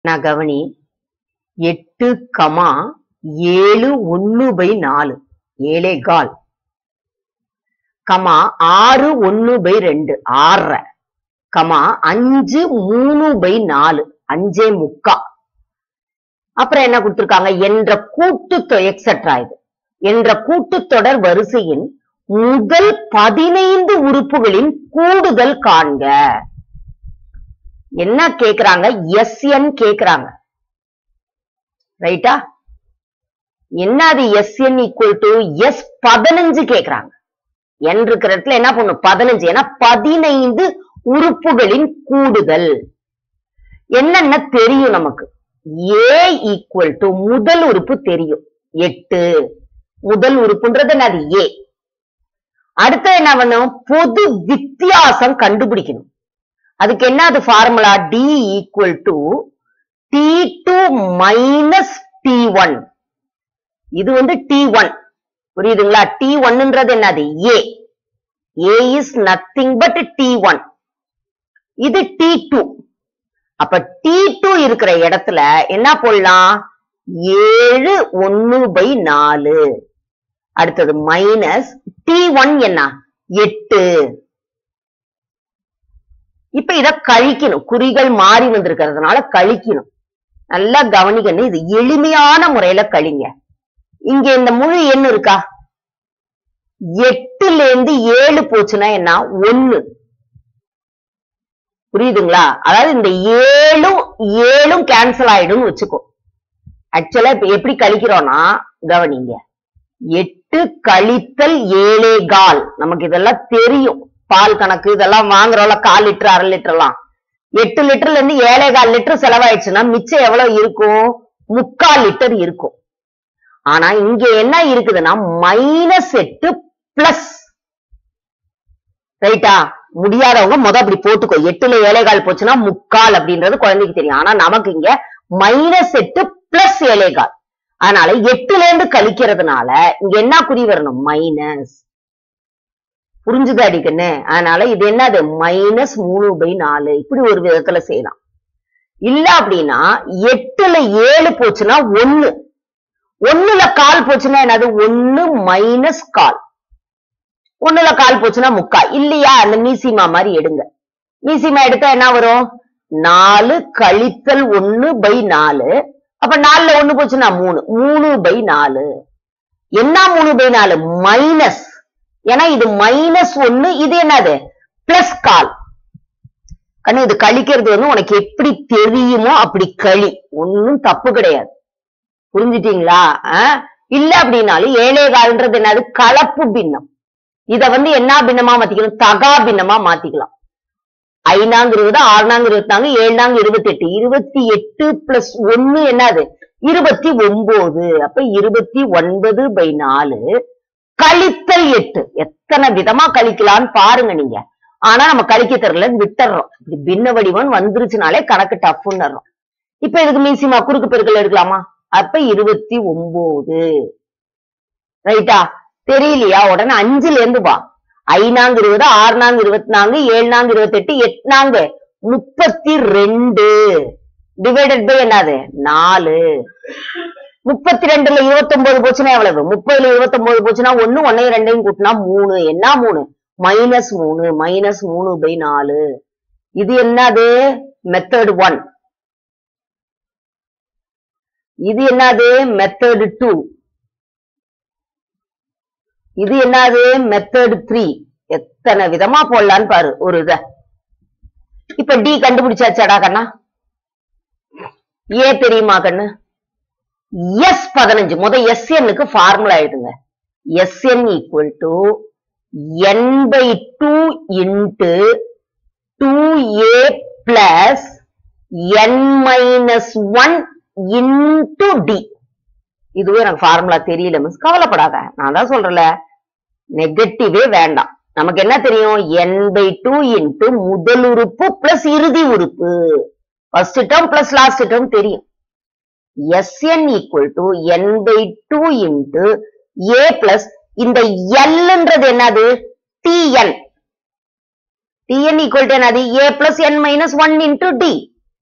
நான் கவனி எட்டு கமா ஏழு ஒன்னு பை நாலு ஏழே கால் கமா ஆறு ஒன்னு பை ரெண்டு ஆறரை கமா அஞ்சு மூணு பை நாலு அஞ்சே முக்கா அப்புறம் என்ன கொடுத்திருக்காங்க என்ற கூட்டு எக்ஸெட்ரா இது என்ற கூட்டுத்தொடர் வரிசையின் முதல் பதினைந்து உறுப்புகளின் கூடுதல் காண்க என்ன கேக்குறாங்க எஸ்என் கேக்குறாங்க ரைட்டா என்ன அது எஸ்என் ஈக்குவல் டு எஸ் பதினஞ்சு கேக்குறாங்க என் இருக்கிற இடத்துல என்ன பண்ணும் பதினஞ்சு ஏன்னா பதினைந்து உறுப்புகளின் கூடுதல் என்னென்ன தெரியும் நமக்கு ஏ ஈக்குவல் டு முதல் உறுப்பு தெரியும் எட்டு முதல் உறுப்புன்றது என்னது ஏ அடுத்து என்ன பண்ணும் பொது வித்தியாசம் கண்டுபிடிக்கணும் அதுக்கு என்ன அது formula T equal to T two minus T one இது வந்து டி ஒன் புரியுதுங்களா டி ஒன்னுன்றது என்னது A A is nothing but T one இது டி டூ அப்ப டி டூ இருக்கிற இடத்துல என்ன போடலாம் ஏழு ஒன்னு பை நாலு அடுத்தது மைனஸ் டி ஒன் என்ன எட்டு இப்ப இத கழிக்கணும் குறிகள் மாறி வந்திருக்கிறதுனால கழிக்கணும் நல்லா கவனிக்கணும் இது எளிமையான முறையில கழிங்க இங்க இந்த முழு எண் இருக்கா எட்டுல இருந்து ஏழு போச்சுன்னா என்ன ஒன்னு புரியுதுங்களா அதாவது இந்த ஏழும் ஏழும் கேன்சல் ஆயிடும்னு வச்சுக்கோ ஆக்சுவலா இப்ப எப்படி கழிக்கிறோம்னா கவனிங்க எட்டு கழித்தல் ஏழே கால் நமக்கு இதெல்லாம் தெரியும் பால் கணக்கு இதெல்லாம் வாங்குறோம்ல கால் லிட்டர் அரை லிட்டர் எல்லாம் எட்டு லிட்டர்ல இருந்து ஏழே கால் லிட்டர் செலவாயிடுச்சுன்னா மிச்சம் எவ்வளவு இருக்கும் முக்கால் லிட்டர் இருக்கும் ஆனா இங்க என்ன இருக்குதுன்னா மைனஸ் எட்டு பிளஸ் ரைட்டா முடியாதவங்க முத அப்படி போட்டுக்கோ எட்டுல ஏழைகால் போச்சுன்னா முக்கால் அப்படின்றது குழந்தைக்கு தெரியும் ஆனா நமக்கு இங்க மைனஸ் எட்டு பிளஸ் ஏழைகால் அதனால எட்டுல இருந்து கழிக்கிறதுனால இங்க என்ன குறி வரணும் மைனஸ் புரிஞ்சுதா அடிக்கண்ணு அதனால இது என்னது மைனஸ் மூணு பை நாலு இப்படி ஒரு விதத்துல செய்யலாம் இல்ல அப்படின்னா எட்டுல ஏழு போச்சுன்னா ஒண்ணு ஒண்ணுல கால் போச்சுன்னா என்னது ஒண்ணு மைனஸ் கால் ஒண்ணுல கால் போச்சுன்னா முக்கா இல்லையா அந்த மீசிமா மாதிரி எடுங்க மீசிமா எடுத்தா என்ன வரும் நாலு கழித்தல் ஒண்ணு பை நாலு அப்ப நாலுல ஒண்ணு போச்சுன்னா மூணு மூணு பை நாலு என்ன மூணு பை நாலு மைனஸ் ஏன்னா இது மைனஸ் ஒண்ணு இது என்னது பிளஸ் கால் கண்ணு இது கழிக்கிறது வந்து உனக்கு எப்படி தெரியுமோ அப்படி களி ஒன்னும் தப்பு கிடையாது புரிஞ்சுட்டீங்களா ஆஹ் இல்ல அப்படின்னாலும் ஏழே கால்ன்றது என்னது கலப்பு பின்னம் இத வந்து என்ன பின்னமா மாத்திக்கணும் தகா பின்னமா மாத்திக்கலாம் ஐநாங்க இருபது ஆறுநாங்க இருபத்தி நான்கு ஏழாங்க இருபத்தி எட்டு இருபத்தி எட்டு பிளஸ் ஒன்னு என்னது இருபத்தி ஒன்பது அப்ப இருபத்தி ஒன்பது பை நாலு கழித்தல் எட்டு எத்தனை விதமா கழிக்கலாம்னு பாருங்க நீங்க ஆனா நம்ம கழிக்க தெரியல விட்டுறோம் இப்படி பின்ன வடிவம் வந்துருச்சுனாலே கணக்கு டஃப்னு இப்ப இதுக்கு மீசிமா குறுக்கு பெருக்கல் எடுக்கலாமா அப்ப இருபத்தி ஒன்பது ரைட்டா தெரியலையா உடனே அஞ்சுல இருந்து வா ஐநாங்க இருபது ஆறுநாங்க இருபத்தி நான்கு ஏழுநாங்க இருபத்தி எட்டு எட்டுநாங்க முப்பத்தி ரெண்டு டிவைடட் பை என்னது நாலு முப்பத்தி ரெண்டுல இருபத்தி ஒன்பது போச்சுன்னா எவ்வளவு முப்பதுல இருபத்தி ஒன்பது போச்சுன்னா ஒண்ணு ஒன்னையும் ரெண்டையும் கூட்டினா மூணு என்ன மூணு மைனஸ் மூணு மைனஸ் மூணு பை நாலு இது என்னது மெத்தட் ஒன் இது என்னது மெத்தட் டூ இது என்னது மெத்தட் த்ரீ எத்தனை விதமா போடலான்னு பாரு ஒரு இத இப்ப டி கண்டுபிடிச்சாச்சாடா கண்ணா ஏ தெரியுமா கண்ணு எஸ் பதினஞ்சு முத எஸ்என்னுக்கு ஃபார்முலா எழுதுங்க SN equal to N by two into two A plus N minus one into D இதுவே எனக்கு ஃபார்முலா தெரியல மிஸ் கவலைப்படாத நான் தான் சொல்றேன்ல நெகட்டிவே வேண்டாம் நமக்கு என்ன தெரியும் என் பை டூ இன்ட்டு முதல் உறுப்பு பிளஸ் இறுதி உறுப்பு first term plus last term தெரியும் SN equal to N by two into A plus இந்த எல்ன்றது என்னது டிஎன் டிஎன் ஈக்குவல் டு என்னது A plus N minus one into D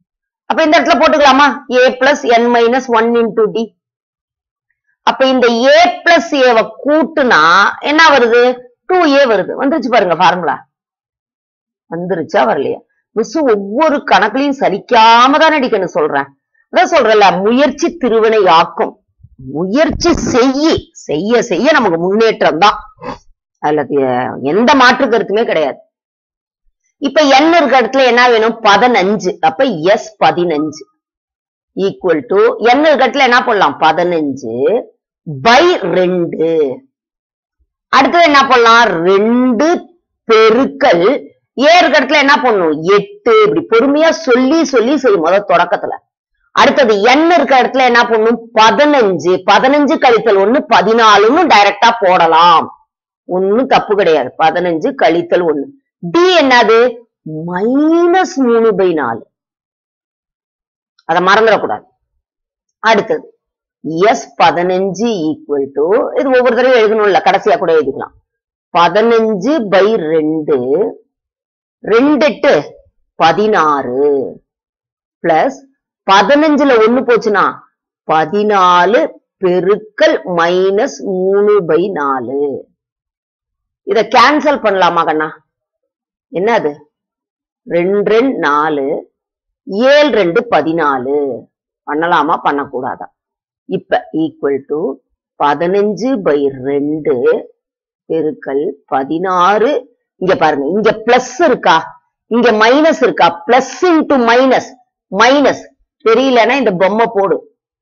அப்ப இந்த இடத்துல போட்டுக்கலாமா A plus N minus one into D அப்ப இந்த ஏ பிளஸ் ஏவை கூட்டுனா என்ன வருது டூ ஏ வருது வந்துருச்சு பாருங்க ஃபார்முலா வந்துருச்சா வரலையா மிஸ் ஒவ்வொரு கணக்குலையும் சலிக்காம தான் அடிக்கணும் சொல்றேன் அதான் சொல்றேன்ல முயற்சி திருவினை ஆக்கும் முயற்சி செய்ய செய்ய செய்ய நமக்கு முன்னேற்றம் தான் அதுல தி- எந்த மாற்று கருத்துமே கிடையாது இப்ப n இருக்க இடத்துல என்ன வேணும் பதினஞ்சு அப்ப எஸ் பதினஞ்சு ஈக்குவல் டு n இருக்க இடத்துல என்ன போடலாம் பதினஞ்சு பை ரெண்டு அடுத்தது என்ன பண்ணலாம் ரெண்டு பெருக்கல் ஏ இருக்க இடத்துல என்ன பண்ணும் எட்டு இப்படி பொறுமையா சொல்லி சொல்லி செய்யும் முதல் தொடக்கத்துல அடுத்தது n இருக்க இடத்துல என்ன பண்ணும் பதினஞ்சு பதினஞ்சு கழித்தல் ஒண்ணு பதினாலுன்னு டைரக்டா போடலாம் ஒண்ணும் தப்பு கிடையாது பதினஞ்சு கழித்தல் ஒண்ணு டி என்னது மைனஸ் மூணு பை நாலு அதை மறந்துடக்கூடாது அடுத்தது எஸ் பதினஞ்சு ஈக்குவல் டு இது ஒவ்வொரு தடவை எழுதணும்ல கடைசியா கூட எழுதிக்கலாம் பதினஞ்சு பை ரெண்டு ரெண்டு எட்டு பதினாறு பிளஸ் பதினஞ்சுல ஒண்ணு போச்சுன்னா பதினாலு பெருக்கல் மைனஸ் மூணு பை நாலு இத கேன்சல் பண்ணலாமா கண்ணா என்ன அது ரெண்டு ரெண்டு நாலு ஏழு ரெண்டு பதினாலு பண்ணலாமா பண்ணக்கூடாதா இப்ப ஈக்குவல் டு பதினஞ்சு பை ரெண்டு பெருக்கல் பதினாறு இங்க பாருங்க இங்க பிளஸ் இருக்கா இங்க மைனஸ் இருக்கா பிளஸ் இன்டு மைனஸ் மைனஸ் தெரியலன்னா இந்த பொம்மை போடு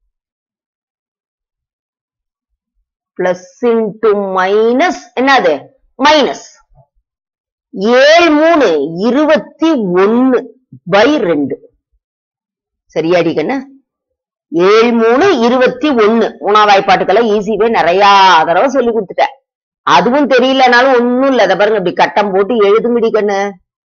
பிளஸ் இன்டு மைனஸ் என்னது மைனஸ் ஏழு மூணு இருபத்தி ஒன்னு பை ரெண்டு சரியாடி கண்ணு ஏழு மூணு இருபத்தி ஒன்னு மூணாவது வாய்ப்பாட்டுக்கெல்லாம் ஈஸிவே நிறைய தடவை சொல்லி கொடுத்துட்டேன் அதுவும் தெரியலனாலும் ஒண்ணும் இல்ல இதை பாருங்க இப்படி கட்டம் போட்டு எழுதுங்கடி கண்ணு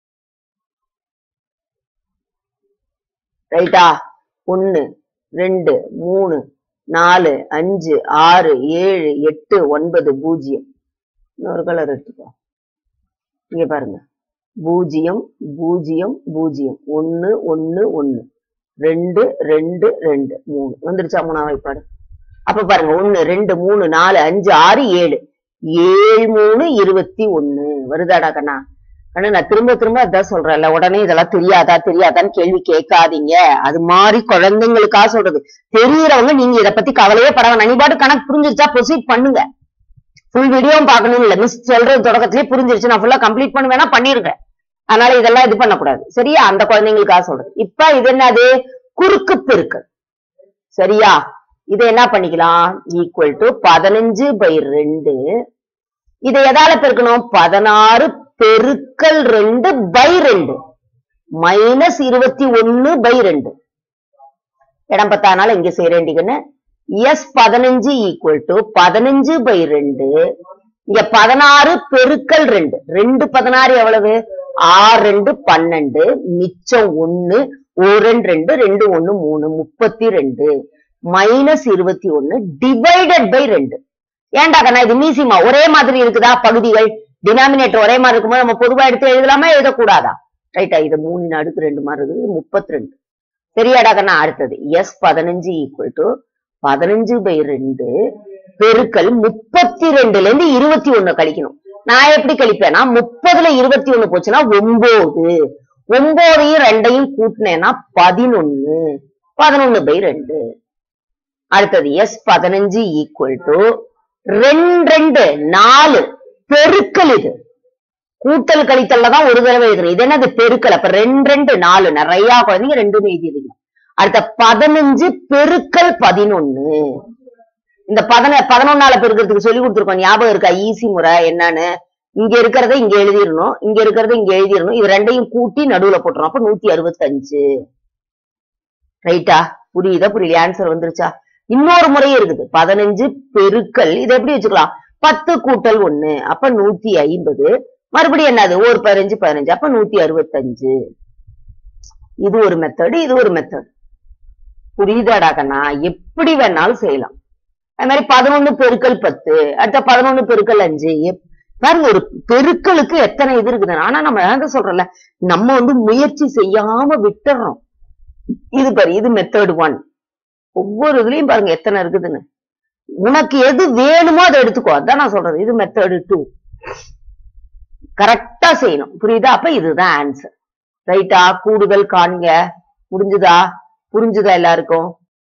ரைட்டா ஒன்னு ரெண்டு மூணு நாலு அஞ்சு ஆறு ஏழு எட்டு ஒன்பது பூஜ்ஜியம் இன்னொரு கலர் எடுத்துக்கோ இங்க பாருங்க பூஜ்ஜியம் பூஜ்ஜியம் பூஜ்ஜியம் ஒன்னு ஒன்னு ஒன்னு ரெண்டு ரெண்டு ரெண்டு மூணு வந்துருச்சா மூணாவது வாய்ப்பாடு அப்ப பாருங்க ஒன்னு ரெண்டு மூணு நாலு அஞ்சு ஆறு ஏழு ஏழு மூணு இருபத்தி ஒன்னு வருதாடா கண்ணா கண்ணா நான் திரும்ப திரும்ப அதான் சொல்றேன்ல உடனே இதெல்லாம் தெரியாதா தெரியாதான்னு கேள்வி கேட்காதீங்க அது மாதிரி குழந்தைங்களுக்கா சொல்றது தெரியறவங்க நீங்க இத பத்தி கவலையே பட வேணாம் நீ பாட்டு கணக்கு புரிஞ்சிருச்சா ப்ரொசீட் பண்ணுங்க ஃபுல் வீடியோவும் பார்க்கணும் இல்ல மிஸ் சொல்றது தொடக்கத்திலேயே புரிஞ்சிருச்சு நான் ஃபுல்லா கம்ப்ளீட் பண்ணுவேன்னா பண்ணிருக்கேன் அதனால இதெல்லாம் இது பண்ணக்கூடாது சரியா அந்த குழந்தைங்களுக்காக சொல்றது இப்ப இது என்னது குறுக்கு பெருக்கல் சரியா இதை என்ன பண்ணிக்கலாம் ஈக்குவல் டு பதினஞ்சு பை ரெண்டு இதை எதால பெருக்கணும் பதினாறு பெருக்கல் ரெண்டு பை ரெண்டு மைனஸ் இருபத்தி ஒன்னு பை ரெண்டு இடம் பத்தானால இங்க செய்யறேன்டிங்கன்னு எஸ் பதினஞ்சு ஈக்குவல் டு பதினஞ்சு பை ரெண்டு இங்க பதினாறு பெருக்கல் ரெண்டு ரெண்டு பதினாறு எவ்வளவு ஆறு ரெண்டு பன்னெண்டு மிச்சம் ஒண்ணு ஒரு ரெண்டு ரெண்டு ரெண்டு ஒண்ணு மூணு முப்பத்தி ரெண்டு மைனஸ் இருபத்தி ஒண்ணு டிவைடட் பை ரெண்டு ஏன்டா கண்ணா இது மீசிமா ஒரே மாதிரி இருக்குதா பகுதிகள் டினாமினேட்டர் ஒரே மாதிரி இருக்கும்போது நம்ம பொதுவா எடுத்து எழுதலாமா எழுதக்கூடாதா ரைட்டா இது மூணு அடுக்கு ரெண்டு மாதிரி இருக்குது முப்பத்தி ரெண்டு சரியாடா கண்ணா அடுத்தது எஸ் பதினஞ்சு ஈக்குவல் டு பதினஞ்சு பை ரெண்டு பெருக்கல் முப்பத்தி ரெண்டுல இருந்து இருபத்தி ஒண்ணு கழிக்கணும் நான் எப்படி கழிப்பேன்னா முப்பதுல இருபத்தி ஒண்ணு போச்சுன்னா ஒன்பது ஒன்பதையும் ரெண்டையும் கூட்டினேன்னா பதினொன்னு பதினொன்னு பை ரெண்டு அடுத்தது எஸ் பதினஞ்சு ஈக்குவல் டு ரெண்டு ரெண்டு நாலு பெருக்கல் இது கூட்டல் கழித்தல்ல தான் ஒரு தடவை எழுதணும் இது என்னது பெருக்கல் அப்ப ரெண்டு ரெண்டு நாலு நிறைய குழந்தைங்க ரெண்டும் எழுதிடுங்க அடுத்த பதினஞ்சு பெருக்கல் பதினொன்னு இந்த பதின பதினொன்னால பெருக்கிறதுக்கு சொல்லி கொடுத்துருக்கோம் ஞாபகம் இருக்கா ஈஸி முறை என்னன்னு இங்க இருக்கிறத இங்க எழுதிடணும் இங்க இருக்கிறத இங்க எழுதிடணும் இது ரெண்டையும் கூட்டி நடுவுல போட்டுரும் அப்ப நூத்தி அறுபத்தஞ்சு ரைட்டா புரியுதா புரியல ஆன்சர் வந்துருச்சா இன்னொரு முறையும் இருக்குது பதினஞ்சு பெருக்கல் இதை எப்படி வச்சுக்கலாம் பத்து கூட்டல் ஒண்ணு அப்ப நூத்தி ஐம்பது மறுபடியும் என்னது ஒரு பதினஞ்சு பதினஞ்சு அப்ப நூத்தி அறுபத்தஞ்சு இது ஒரு மெத்தடு இது ஒரு மெத்தட் புரியுதாடா கண்ணா எப்படி வேணாலும் செய்யலாம் அது மாதிரி பதினொன்னு பெருக்கல் பத்து அடுத்த பதினொன்னு பெருக்கல் அஞ்சு எப்- பாருங்க ஒரு பெருக்கலுக்கு எத்தனை இது இருக்குது ஆனா நம்ம என்ன சொல்றோம்ல நம்ம வந்து முயற்சி செய்யாம விட்டுறோம் இது பாரு இது மெத்தட் ஒன் ஒவ்வொரு இதுலயும் பாருங்க எத்தனை இருக்குதுன்னு உனக்கு எது வேணுமோ அதை எடுத்துக்கோ அதான் நான் சொல்றது இது மெத்தட் டூ கரெக்டா செய்யணும் புரியுதா அப்ப இதுதான் ஆன்சர் ரைட்டா கூடுதல் காண்க முடிஞ்சுதா புரிஞ்சுதா எல்லாருக்கும்